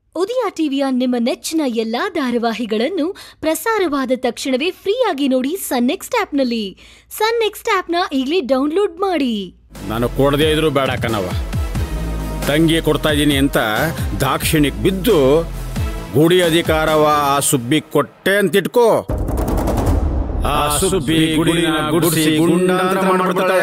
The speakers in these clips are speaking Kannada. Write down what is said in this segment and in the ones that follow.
ಉದಯ ಟಿವಿಯ ನಿಮ್ಮ ನೆಚ್ಚಿನ ಎಲ್ಲಾ ಧಾರಾವಾಹಿಗಳನ್ನು ಪ್ರಸಾರವಾದ ತಕ್ಷಣವೇ ಫ್ರೀಯಾಗಿ ನೋಡಿ ಸನ್ ನೆಕ್ಸ್ಟ್ ಆಪ್ನಲ್ಲಿ ಸನ್ ನೆಕ್ಸ್ಟ್ ಆಪ್ನ ಈಗಲೇ ಡೌನ್ಲೋಡ್ ಮಾಡಿ ನಾನು ಕೊಡದೇ ಇದ್ರು ಬೇಡ ಕಣವ ತಂಗಿ ಕೊಡ್ತಾ ಇದ್ದೀನಿ ಅಂತ ದಾಕ್ಷಿಣಿಕ್ ಬಿದ್ದು ಗುಡಿ ಅಧಿಕಾರವ ಆ ಸುಬ್ಬಿ ಕೊಟ್ಟೆ ಅಂತಿಟ್ಕೋ ಆ ಸುಬ್ಬಿ ಗುಡಿನ ಗುಡಿಸಿ ಗುಂಡಾಂತರ ಮಾಡ್ಬಿಡ್ತಾಳೆ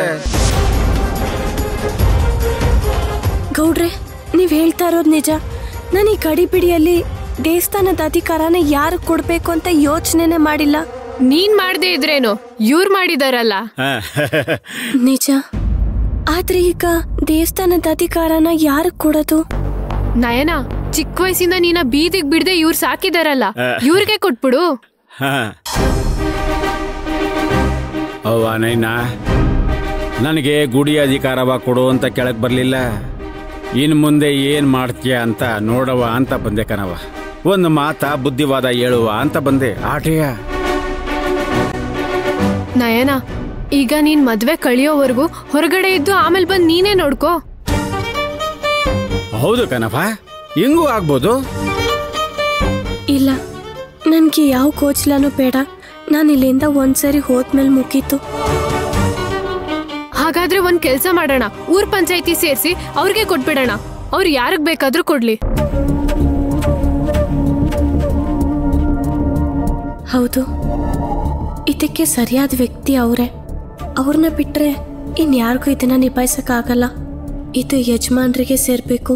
ಗೌಡ್ರೆ ನೀವ್ ಹೇಳ್ತಾ ಇರೋದು ನಿಜ ನಾನು ಈ ಗಡಿಬಿಡಿಯಲ್ಲಿ ದೇವಸ್ಥಾನದ ಅಧಿಕಾರನ ಯಾರು ಕೊಡ್ಬೇಕು ಅಂತ ಯೋಚನೆನೆ ಮಾಡಿಲ್ಲ ನೀನ್ ಮಾಡ್ದೇ ಇದ್ರೇನು ಇವ್ರ್ ಮಾಡಿದಾರಲ್ಲ ನಿಜ ಆದ್ರೆ ಈಗ ದೇವಸ್ಥಾನದ ಅಧಿಕಾರನ ಯಾರು ಕೊಡೋದು ನಯನ ಚಿಕ್ಕ ವಯಸ್ಸಿಂದ ನೀನ ಬೀದಿಗ್ ಬಿಡ್ದೆ ಇವ್ರ್ ಸಾಕಿದಾರಲ್ಲ ಇವ್ರಿಗೆ ಕೊಟ್ಬಿಡು ಹ. ಅವ್ವ ನೈನಾ ನನಗೆ ಗುಡಿ ಅಧಿಕಾರವ ಕೊಡು ಅಂತ ಕೆಳಗೆ ಬರಲಿಲ್ಲ ಇನ್ನು ಮುಂದೆ ಏನು ಮಾಡ್ತೀಯ ಅಂತ ನೋಡವ ಅಂತ ಬಂದೆ ಕಣವ ಒಂದು ಮಾತ ಬುದ್ಧಿವಾದ ಹೇಳುವ ಅಂತ ಬಂದೆ ಆಟೆಯ ನಯನ ಈಗ ನೀನ್ ಮದ್ವೆ ಕಳಿಯೋವರೆಗೂ ಹೊರಗಡೆ ಇದ್ದು ಆಮೇಲೆ ಬಂದ್ ನೀನೇ ನೋಡ್ಕೋ ಹೌದು ಕಣವ ಹಿಂಗೂ ಆಗ್ಬೋದು ಇಲ್ಲ ನನ್ಗೆ ಯಾವ ಕೋಚ್ಲನೂ ಬೇಡ ನಾನು ಇಲ್ಲಿಂದ ಒಂದ್ಸರಿ ಹೋದ್ಮೇಲೆ ಮುಗೀತು ಹಾಗಾದ್ರೆ ಒಂದ್ ಕೆಲ್ಸ ಮಾಡೋಣ ಊರ್ ಪಂಚಾಯತಿ ಸೇರ್ಸಿ ಅವ್ರಿಗೆ ಕೊಟ್ಬಿಡೋಣ ಅವ್ರು ಯಾರಿಗ್ ಬೇಕಾದ್ರೂ ಕೊಡ್ಲಿ ಹೌದು ಇದಕ್ಕೆ ಸರಿಯಾದ ವ್ಯಕ್ತಿ ಅವರೇ ಅವ್ರನ್ನ ಬಿಟ್ರೆ ಇನ್ಯಾರಿಗೂ ಇದನ್ನ ನಿಭಾಯಿಸಕ್ಕಾಗಲ್ಲ ಇದು ಯಜಮಾನ್ರಿಗೆ ಸೇರ್ಬೇಕು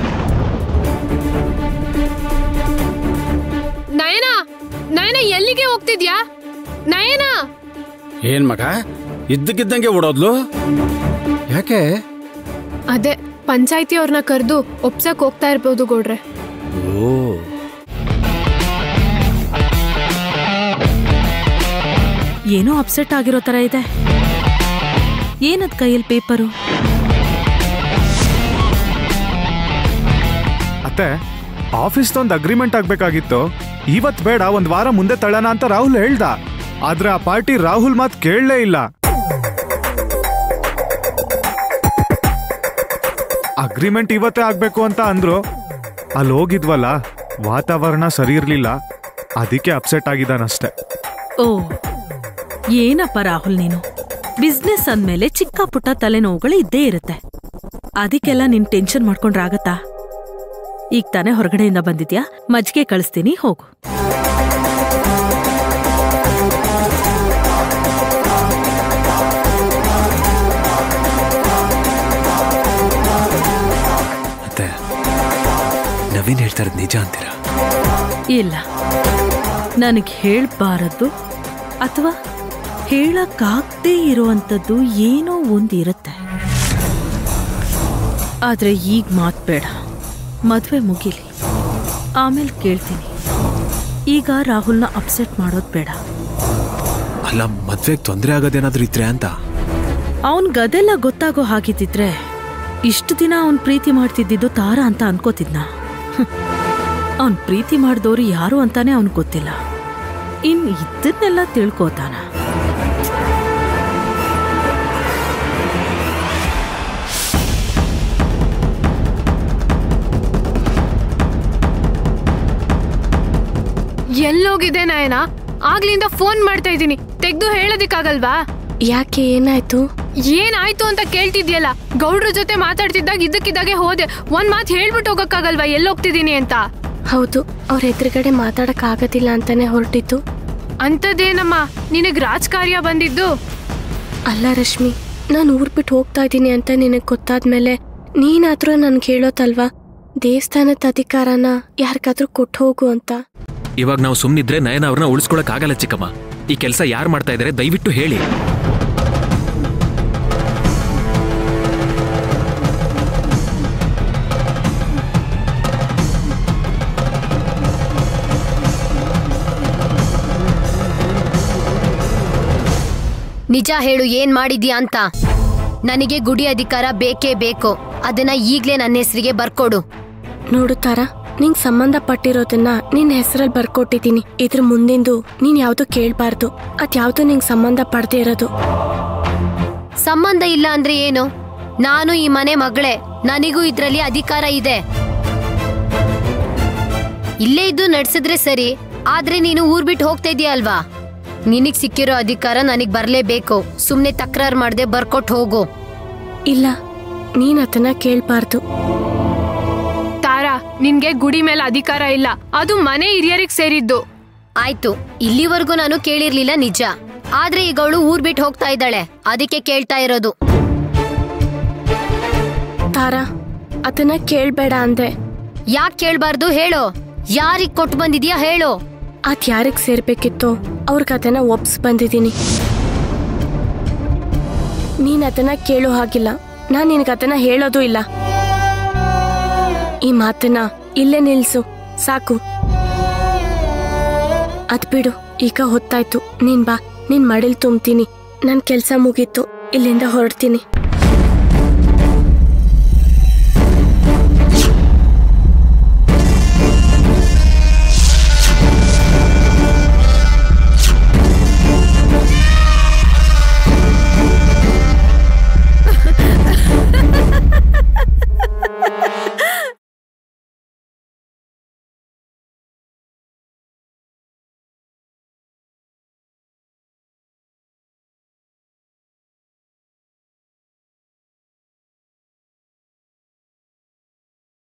ನಯನ ನಯನ ಎಲ್ಲಿಗೆ ಹೋಗ್ತಿದ್ಯಾ ನಯನ ಏನ್ ಮಗ ಇದ್ದಕ್ಕಿದ್ದಂಗೆ ಓಡೋದ್ಲು ಯಾಕೆ ಅದೇ ಪಂಚಾಯತಿ ಅವ್ರನ್ನ ಕರೆದು ಒಪ್ಸಕ್ ಹೋಗ್ತಾ ಇರ್ಬೋದು ಗೌಡ್ರೆ ಓ ಏನೋ ಅಪ್ಸೆಟ್ ಆಗಿರೋ ತರ ಇದೆ ಏನದ್ ಕೈಯಲ್ಲಿ ಪೇಪರು ಅತ್ತೆ ಆಫೀಸ್ದೊಂದು ಅಗ್ರಿಮೆಂಟ್ ಆಗ್ಬೇಕಾಗಿತ್ತು ಇವತ್ ಬೇಡ ಒಂದ್ ವಾರ ಮುಂದೆ ತಳ್ಳೋಣ ಅಂತ ರಾಹುಲ್ ಹೇಳ್ದ ಆದ್ರೆ ಆ ಪಾರ್ಟಿ ರಾಹುಲ್ ಮಾತ್ ಕೇಳಲೇ ಇಲ್ಲ ಅಗ್ರಿಮೆಂಟ್ ಇವತ್ತೇ ಆಗ್ಬೇಕು ಅಂತ ಅಂದ್ರು ಅಲ್ಲಿ ಹೋಗಿದ್ವಲ್ಲ ವಾತಾವರಣ ಸರಿ ಇರ್ಲಿಲ್ಲ ಅದಕ್ಕೆ ಅಪ್ಸೆಟ್ ಆಗಿದ್ದಾನಷ್ಟೆ ಓ ಏನಪ್ಪ ರಾಹುಲ್ ನೀನು ಬಿಸ್ನೆಸ್ ಅಂದ್ಮೇಲೆ ಚಿಕ್ಕ ಪುಟ್ಟ ತಲೆನೋವುಗಳು ಇದ್ದೇ ಇರುತ್ತೆ ಅದಕ್ಕೆಲ್ಲ ನೀನ್ ಟೆನ್ಷನ್ ಮಾಡ್ಕೊಂಡ್ರೆ ಆಗತ್ತಾ ಈಗ ತಾನೇ ಹೊರಗಡೆಯಿಂದ ಬಂದಿದ್ಯಾ ಮಜ್ಜಿಗೆ ಕಳಿಸ್ತೀನಿ ಹೋಗು ಮತ್ತೆ ನವೀನ್ ಹೇಳ್ತಾ ಇರೋದು ನಿಜ ಅಂತೀರಾ ಇಲ್ಲ ನನಗೆ ಹೇಳ್ಬಾರದ್ದು ಅಥವಾ ಹೇಳಕ್ಕಾಗ್ದೇ ಇರುವಂಥದ್ದು ಏನೋ ಒಂದು ಇರುತ್ತೆ ಆದ್ರೆ ಈಗ ಮಾತ್ ಬೇಡ ಮದ್ವೆ ಮುಗಿಲಿ ಆಮೇಲೆ ಕೇಳ್ತೀನಿ ಈಗ ರಾಹುಲ್ನ ಅಪ್ಸೆಟ್ ಮಾಡೋದು ಬೇಡ ಅಲ್ಲ ಮದ್ವೆಗೆ ತೊಂದರೆ ಆಗೋದೇನಾದ್ರೂ ಇದ್ರೆ ಅಂತ ಅವನ್ಗದೆಲ್ಲ ಗೊತ್ತಾಗೋ ಹಾಗಿದ್ದಿದ್ರೆ ಇಷ್ಟು ದಿನ ಅವನ್ ಪ್ರೀತಿ ಮಾಡ್ತಿದ್ದಿದ್ದು ತಾರ ಅಂತ ಅನ್ಕೋತಿದ್ನ ಅವನ್ ಪ್ರೀತಿ ಮಾಡ್ದವ್ರು ಯಾರು ಅಂತಾನೆ ಅವನ್ ಗೊತ್ತಿಲ್ಲ ಇನ್ ಇದನ್ನೆಲ್ಲ ತಿಳ್ಕೋತಾನ ಎಲ್ಲೋಗಿದೆ ನಯನ ಆಗ್ಲಿಂದ ಫೋನ್ ಮಾಡ್ತಾ ಇದ್ದೀನಿ ತೆಗ್ದು ಹೇಳೋದಿಕ್ಕಾಗಲ್ವಾ ಯಾಕೆ ಏನಾಯ್ತು ಏನಾಯ್ತು ಅಂತ ಕೇಳ್ತಿದ್ಯಲ್ಲ ಗೌಡ್ರ ಜೊತೆ ಮಾತಾಡ್ತಿದ್ದಾಗ ಇದ್ದಕ್ಕಿದ್ದಾಗೆ ಹೋದೆ ಒಂದ್ ಮಾತು ಹೇಳ್ಬಿಟ್ಟು ಹೋಗಕ್ಕಾಗಲ್ವಾ ಎಲ್ಲೋಗ್ತಿದೀನಿ ಅಂತ ಹೌದು ಅವ್ರ ಎದುರುಗಡೆ ಮಾತಾಡಕ್ ಆಗೋದಿಲ್ಲ ಅಂತಾನೆ ಹೊರಟಿತ್ತು ಅಂಥದ್ದೇನಮ್ಮ ನಿನಗ್ ರಾಜಕಾರ್ಯ ಬಂದಿದ್ದು ಅಲ್ಲ ರಶ್ಮಿ ನಾನು ಊರ್ ಬಿಟ್ಟು ಹೋಗ್ತಾ ಇದ್ದೀನಿ ಅಂತ ನಿನಗೆ ಗೊತ್ತಾದ್ಮೇಲೆ ನೀನಾದ್ರೂ ನನ್ಗೆ ಹೇಳೋತಲ್ವಾ ದೇವಸ್ಥಾನದ ಅಧಿಕಾರನ ಯಾರಿಗಾದ್ರೂ ಕೊಟ್ಟು ಹೋಗು ಅಂತ ಇವಾಗ ನಾವು ಸುಮ್ಮನಿದ್ರೆ ನಯನ ಅವ್ರನ್ನ ಉಳಿಸ್ಕೊಳಕ್ ಆಗಲ್ಲ ಚಿಕ್ಕಮ್ಮ ಈ ಕೆಲಸ ಯಾರು ಮಾಡ್ತಾ ಇದಾರೆ ದಯವಿಟ್ಟು ಹೇಳಿ ನಿಜ ಹೇಳು ಏನ್ ಮಾಡಿದ್ಯಾ ಅಂತ ನನಗೆ ಗುಡಿ ಅಧಿಕಾರ ಬೇಕೇ ಬೇಕು ಅದನ್ನ ಈಗ್ಲೇ ನನ್ನ ಹೆಸರಿಗೆ ಬರ್ಕೊಡು ನೋಡು ತಾರ ನಿಂಗ್ ಸಂಬಂಧ ಪಟ್ಟಿರೋದನ್ನ ನಿನ್ ಹೆಸರಲ್ಲಿ ಬರ್ಕೊಟ್ಟಿದ್ದೀನಿ ಇದ್ರ ಮುಂದಿಂದು ನೀನ್ ಯಾವ್ದು ಕೇಳ್ಬಾರ್ದು ಅದ್ ಯಾವ್ದು ನಿಂಗ್ ಸಂಬಂಧ ಪಡ್ದೇ ಇರೋದು ಸಂಬಂಧ ಇಲ್ಲ ಅಂದ್ರೆ ಏನು ನಾನು ಈ ಮನೆ ಮಗಳೇ ನನಗೂ ಇದ್ರಲ್ಲಿ ಅಧಿಕಾರ ಇದೆ ಇಲ್ಲೇ ಇದ್ದು ನಡ್ಸಿದ್ರೆ ಸರಿ ಆದ್ರೆ ನೀನು ಊರ್ ಬಿಟ್ಟು ಹೋಗ್ತಾ ಇದೀಯ ಅಲ್ವಾ ನಿನಗ್ ಸಿಕ್ಕಿರೋ ಅಧಿಕಾರ ನನಗ್ ಬರ್ಲೇಬೇಕು ಸುಮ್ನೆ ತಕರಾರ್ ಮಾಡ್ದೆ ಬರ್ಕೊಟ್ ಹೋಗು ಇಲ್ಲ ನೀನ್ ಅದನ್ನ ಕೇಳ್ಬಾರ್ದು ತಾರಾ ನಿನ್ಗೆ ಗುಡಿ ಮೇಲೆ ಅಧಿಕಾರ ಇಲ್ಲ ಅದು ಮನೆ ಹಿರಿಯರಿಗೆ ಸೇರಿದ್ದು ಆಯ್ತು ಇಲ್ಲಿವರೆಗೂ ನಾನು ಕೇಳಿರ್ಲಿಲ್ಲ ನಿಜ ಆದ್ರೆ ಈಗ ಅವಳು ಊರ್ ಬಿಟ್ಟು ಹೋಗ್ತಾ ಇದ್ದಾಳೆ ಅದಕ್ಕೆ ಕೇಳ್ತಾ ಇರೋದು ತಾರಾ ಅದನ್ನ ಕೇಳ್ಬೇಡ ಅಂದೆ ಯಾಕೆ ಕೇಳ್ಬಾರ್ದು ಹೇಳು ಯಾರಿಗ್ ಕೊಟ್ಟು ಬಂದಿದ್ಯಾ ಹೇಳು ಅದ್ ಯಾರಿಗ್ ಸೇರ್ಬೇಕಿತ್ತೋ ಅವ್ರಿಗೆ ಅದನ್ನ ಒಪ್ಸ್ ಬಂದಿದ್ದೀನಿ ನೀನ್ ಅದನ್ನ ಕೇಳೋ ಹಾಗಿಲ್ಲ ನಾನ್ ನಿನಗೆ ಅದನ್ನ ಹೇಳೋದು ಇಲ್ಲ ಈ ಮಾತನ್ನ ಇಲ್ಲೇ ನಿಲ್ಸು ಸಾಕು ಅದ್ ಬಿಡು ಈಗ ಹೊತ್ತಾಯ್ತು ನೀನ್ ಬಾ ನಿನ್ ಮಡಿಲ್ ತುಂಬ್ತೀನಿ ನನ್ ಕೆಲ್ಸ ಮುಗೀತು ಇಲ್ಲಿಂದ ಹೊರಡ್ತೀನಿ